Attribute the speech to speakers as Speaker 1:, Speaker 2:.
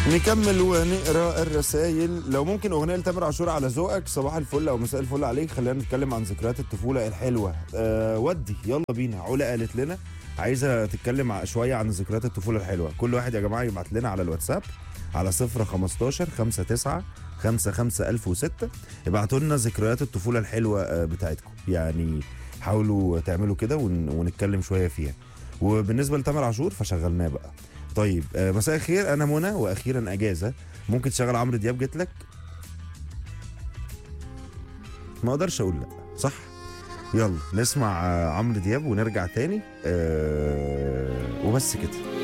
Speaker 1: نكمل ونقرا الرسائل لو ممكن اغنيه لتامر عاشور على ذوقك صباح الفل او مساء الفل عليك خلينا نتكلم عن ذكريات الطفوله الحلوه أه ودي يلا بينا علا قالت لنا عايزه تتكلم ع- شويه عن ذكريات الطفوله الحلوه كل واحد يا جماعه يبعت لنا على الواتساب على 0 15 59 55 1006 ابعتوا لنا ذكريات الطفوله الحلوه آه، بتاعتكم يعني حاولوا تعملوا كده ون- ونتكلم شويه فيها وبالنسبه لتامر عاشور فشغلناه بقى طيب آه، مساء الخير انا منى واخيرا اجازه ممكن تشغل عمرو دياب جيت لك ما اقدرش اقول لا صح يلا نسمع آه، عمرو دياب ونرجع تاني أه وبس كده